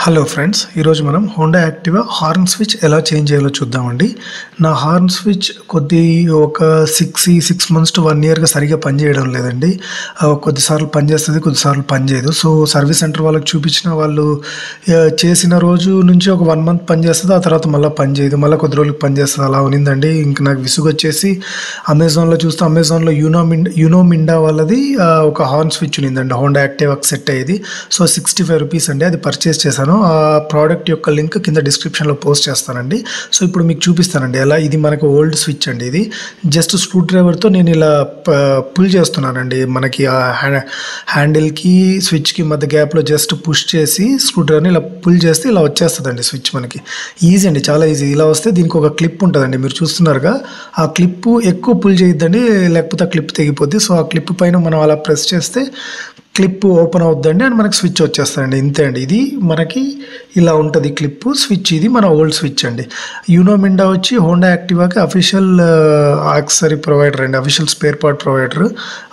hello friends ఈరోజు మనం Honda Activa horn switch ఎలా చేంజ్ చేయాలో చూద్దామండి నా హార్న్ స్విచ్ కొద్ది ఒక six six months to one ఇయర్గా సరిగా పనిచేయడం లేదండి ఆ, కొద్దిసార్లు పనిచేస్తుంది కొద్దిసార్లు పనిచేయదు సో సర్వీస్ సెంటర్ వాళ్ళకి చూపించిన వాళ్ళు ఆ, చేసిన రోజు నుంచి ఒక వన్ మంత్ పనిచేస్తుంది ఆ తర్వాత మళ్ళీ పనిచేయదు మళ్ళీ కొద్ది రోజులకు పనిచేస్తుంది అలా ఉన్నిందండి ఇంక నాకు విసుగు వచ్చేసి అమెజాన్లో చూస్తే అమెజాన్లో యూనో మిండా యూనో మిండా వాళ్ళది ఆ, ఒక హార్న్ స్విచ్ ఉన్నిందండి హోండా యాక్టివాకి సెట్ అయ్యేది సో సిక్స్టీ ఫైవ్ రూపీస్ అండి అది పర్చేస్ చేశాను ఆ ప్రోడక్ట్ యొక్క లింక్ కింద డిస్క్రిప్షన్లో పోస్ట్ చేస్తానండి సో ఇప్పుడు మీకు చూపిస్తానండి ఎలా ఇది మనకు ఓల్డ్ స్విచ్ అండి ఇది జస్ట్ స్క్రూ డ్రైవర్తో నేను ఇలా పుల్ చేస్తున్నానండి మనకి ఆ హ్యా- హ్యాండిల్కి స్విచ్కి మధ్య గ్యాప్లో జస్ట్ పుష్ చేసి స్క్రూ డ్రైవర్ని ఇలా పుల్ చేస్తే ఇలా వచ్చేస్తుందండి స్విచ్ మనకి ఈజీ అండి చాలా ఈజీ ఇలా వస్తే దీనికి ఒక క్లిప్ ఉంటుందండి మీరు చూస్తున్నారుగా ఆ క్లిప్ ఎక్కువ పుల్ చేయొద్దండి లేకపోతే ఆ క్లిప్ తెగిపోద్ది సో ఆ క్లిప్ పైన మనం అలా ప్రెస్ చేస్తే క్లిప్ ఓపెన్ అవుద్దండి అండ్ మనకి స్విచ్ వచ్చేస్తుందండి ఇంతే అండి ఇది మనకి ఇలా ఉంటుంది క్లిప్ స్విచ్ ఇది మన ఓల్డ్ స్విచ్ అండి యూనోమిండా వచ్చి హోండా యాక్టివాకి అఫీషియల్ యాక్సరీ ప్రొవైడర్ అండి అఫీషియల్ స్పేర్ పార్ట్ ప్రొవైడర్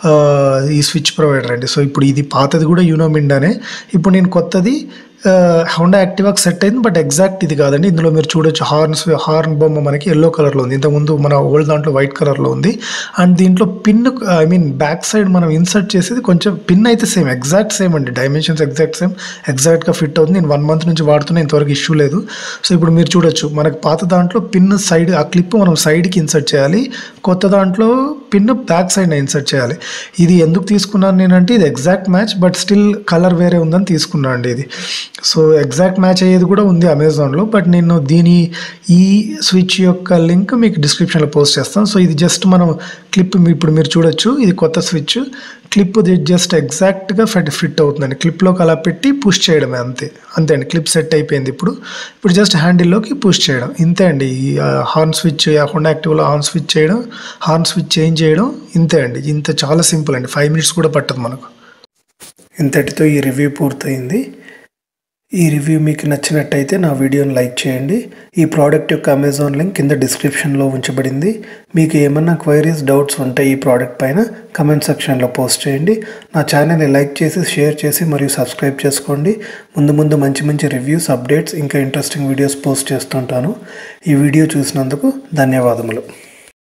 ఈ స్విచ్ ప్రొవైడర్ అండి సో ఇప్పుడు ఇది పాతది కూడా యూనోమిండానే ఇప్పుడు నేను కొత్తది హోండా యాక్టివాకి సెట్ అయింది బట్ ఎగ్జాక్ట్ ఇది కాదండి ఇందులో మీరు చూడొచ్చు హార్న్స్ హార్న్ బొమ్మ మనకి ఎల్లో కలర్లో ఉంది ఇంతకుముందు మన ఓల్డ్ దాంట్లో వైట్ కలర్లో ఉంది అండ్ దీంట్లో pin I mean back side మనం ఇన్సర్ట్ చేసేది కొంచెం పిన్ అయితే సేమ్ ఎగ్జాక్ట్ సేమ్ అండి డైమెన్షన్స్ ఎగ్జాక్ట్ సేమ్ ఎగ్జాక్ట్గా ఫిట్ అవుతుంది నేను వన్ మంత్ నుంచి వాడుతున్నా ఇంతవరకు ఇష్యూ లేదు సో ఇప్పుడు మీరు చూడొచ్చు మనకి పాత దాంట్లో పిన్ సైడ్ ఆ క్లిప్ మనం సైడ్కి ఇన్సర్ట్ చేయాలి కొత్త దాంట్లో పిన్ బ్యాక్ సైడ్ ఇన్సర్ట్ చేయాలి ఇది ఎందుకు తీసుకున్నాను నేనంటే ఇది exact match but still colour వేరే ఉందని తీసుకున్నాను అండి ఇది సో ఎగ్జాక్ట్ మ్యాచ్ అయ్యేది కూడా ఉంది అమెజాన్లో బట్ నేను దీని ఈ స్విచ్ యొక్క లింక్ మీకు డిస్క్రిప్షన్లో పోస్ట్ చేస్తాను సో ఇది జస్ట్ మనం క్లిప్ ఇప్పుడు మీరు చూడొచ్చు ఇది కొత్త స్విచ్ క్లిప్ జస్ట్ ఎగ్జాక్ట్గా ఫిట్ ఫిట్ అవుతుందండి క్లిప్లోకి అలా పెట్టి పుష్ చేయడమే అంతే అంతే అండి క్లిప్ సెట్ అయిపోయింది ఇప్పుడు ఇప్పుడు జస్ట్ హ్యాండిల్లోకి పుష్ చేయడం ఇంతే అండి ఈ హార్న్ స్విచ్ హోండా యాక్టివ్లో హార్న్ స్విచ్ చేయడం హార్న్ స్విచ్ చేంజ్ చేయడం ఇంతే అండి ఇంత చాలా సింపుల్ అండి ఫైవ్ మినిట్స్ కూడా పట్టదు మనకు ఇంతటితో ఈ రివ్యూ పూర్తయింది ఈ రివ్యూ మీకు నచ్చినట్టయితే నా వీడియోని లైక్ చేయండి ఈ ప్రోడక్ట్ యొక్క అమెజాన్ లింక్ కింద డిస్క్రిప్షన్లో ఉంచబడింది మీకు ఏమన్నా క్వైరీస్ డౌట్స్ ఉంటే ఈ ప్రోడక్ట్ పైన కమెంట్ సెక్షన్లో పోస్ట్ చేయండి నా ఛానల్ని లైక్ చేసి షేర్ చేసి మరియు సబ్స్క్రైబ్ చేసుకోండి ముందు ముందు మంచి మంచి రివ్యూస్ అప్డేట్స్ ఇంకా ఇంట్రెస్టింగ్ వీడియోస్ పోస్ట్ చేస్తుంటాను ఈ వీడియో చూసినందుకు ధన్యవాదములు